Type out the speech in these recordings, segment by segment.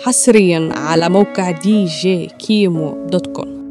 حصريا على موقع دي جي كيمو دوت كوم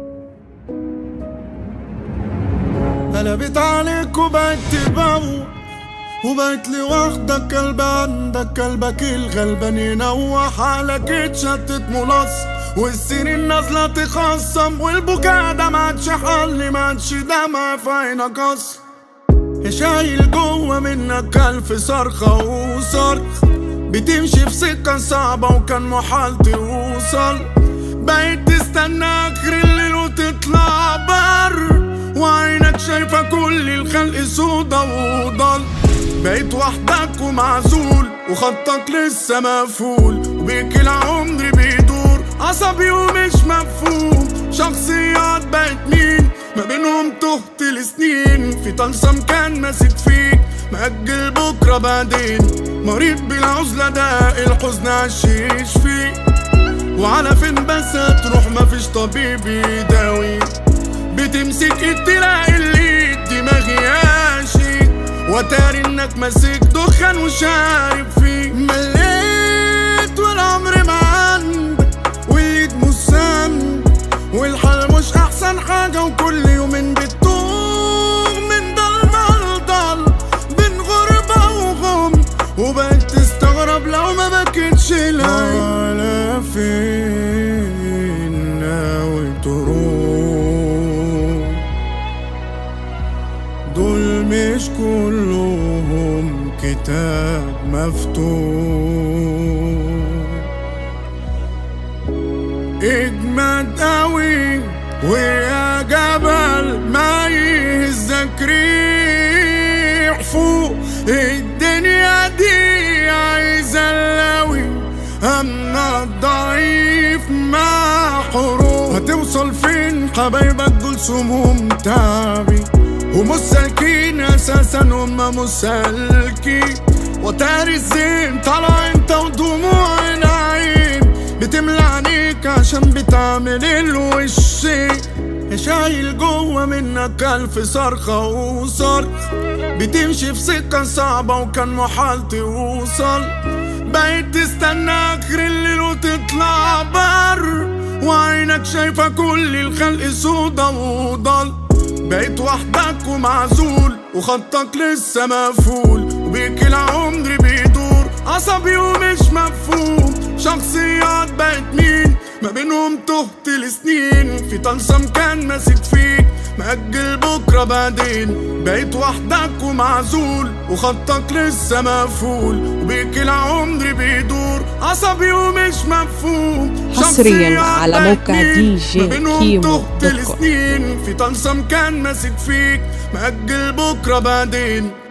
قلبت عليك وبقت تبوق وبقت لوحدك قلب عندك قلبك الغلبان ينوح عليك اتشتت ملص والسنين نازلة تخصم والبكاء ده ما عادش حل ما عادش دمع في عينك اصلا شايل جوه منك ألف صرخة وصرخ بتمشي في سكة صعبة وكان محال توصل بقيت تستنى آخر الليل وتطلع بر وعينك شايفة كل الخلق سودا وضل بقيت وحدك ومعزول وخطك لسه مقفول وبيك العمر بيدور عصبي ومش مفهوم شخصيات بقت مين ما بينهم تهت لسنين في طلسم كان ماسك فيك مأجل بكرة بعدين مريض بالعزلة ده الحزن عشيش فيه وعلى فين بس هتروح مفيش طبيب يداوي بتمسك تلاقي اللي دماغي ياشي وتاري انك ماسك دخان وشارب فيه مليت والعمر ما عندك واللي مسام والحال مش احسن حاجة وكل يومين بتتوه من ضلمة لضل بين غربة وغم وبقيت تستغرب لو ما بكيتش لي على فين ناوي تروح دول مش كلهم كتاب مفتوح اجمد قوي ويا جبل ما يهزك ريح فوق الدنيا دي عايزة اللوي أما الضعيف مع حروب هتوصل فين حبايبك دول سموم تعبي ومش سالكين أساسا هما مش سالكين وتاري الزين طالع انت ودموع العين بتملى عينيك عشان بتعمل الوش شايل جوه منك ألف صرخة وصرخ بتمشي في سكة صعبة وكان محال توصل بقيت تستنى آخر الليل وتطلع بر وعينك شايفة كل الخلق سودا وضل بقيت وحدك ومعزول وخطك لسه مقفول وبيك العمر بيدور عصبي ومش مفهوم شخصيات بقت مين ما بينهم تهت لسنين في طلسم كان ماسك فيك مأجل بكرة بعدين بقيت وحدك ومعزول وخطك لسه مقفول وبيك العمر بيدور عصبي ومش مفهوم حصرياً شخصيات على بقت موقع مين دي جي ما بينهم كيمو تهت دوت كوم. لسنين في طلسم كان ماسك فيك مأجل بكرة بعدين